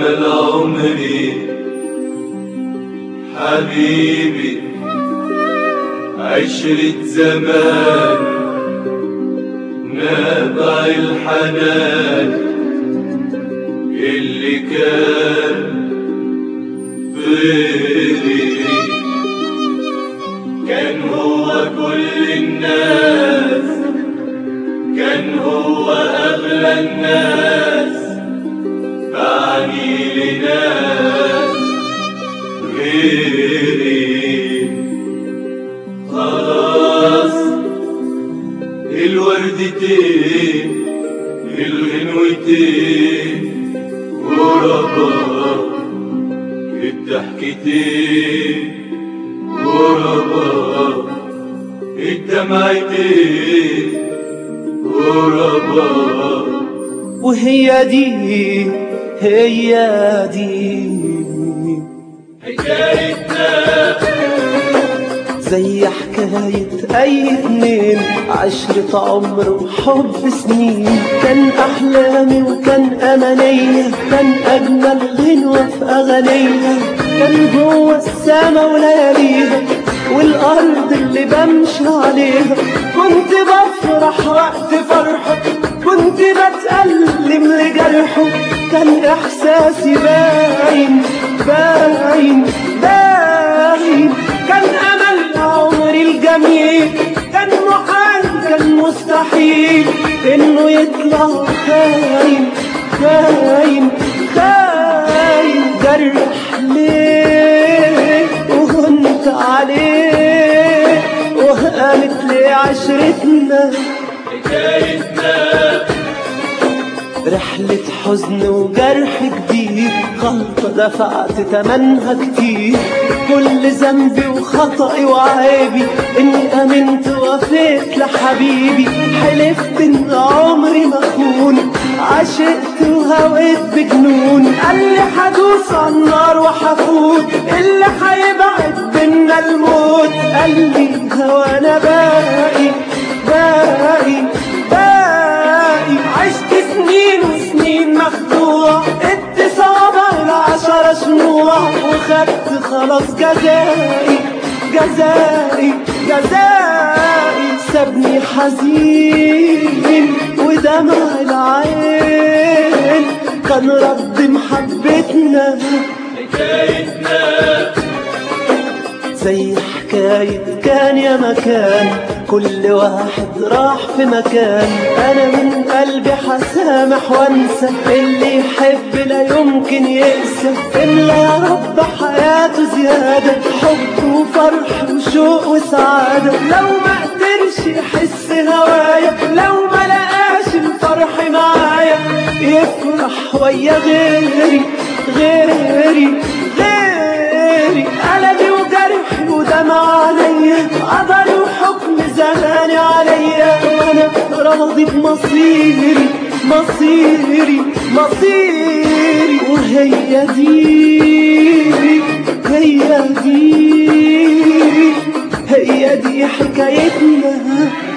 أمل عمري حبيبي عشرة زمان نابع الحنان اللي كان غيري كان هو كل الناس كان هو أغلى الناس بعني لناس غيري خلاص الوردتين الغنوتين غرباء الضحكتين غرباء الدمعتين غرباء وهي دي هي دي حكايتنا زي حكاية أي اتنين عشرة عمر وحب سنين كان أحلامي وكان أمانية كان أجمل غنوة في أغانيها كان جوه السما ولياليها والأرض اللي بمشي عليها كنت بفرح وقت فرحه كنت بتألم لجرحه كان إحساسي باين باين باين كان أمل عمري الجميل كان محال كان مستحيل إنه يطلع خاين خاين خاين جرح ليه وهنت عليه وقامت ليه عشرتنا حكايتنا رحلة حزن وجرح جديد غلطة دفعت تمنها كتير كل ذنبي وخطئي وعيبي اني امنت وفيت لحبيبي حلفت ان عمري ما اخون عشقت وهويت بجنون قال لي هدوس على النار وهفوت اللي هيبعد بينا الموت قال لي هوانا باقي باقي باقي عشت سنين وسنين مخدوع اتصابة العشرة شموع وخدت خلاص جزائي جزائي جزائي سابني حزين ودمع العين كان رد محبتنا حكايتنا زي حكاية كان يا مكان كل واحد راح في مكان أنا من قلبي حسامح وانسى اللي يحب لا يمكن يقسى إلا يا رب حياته زيادة حب وفرح وشوق وسعادة لو ما قدرش يحس هوايا لو ما لقاش الفرح معايا يفرح ويا غيري غيري غيري ألمي وجرحي ودمع عليا قدري وحكم زماني عليا وأنا راضي بمصيري مصيري مصيري وهي دي هي دي هي دي حكايتنا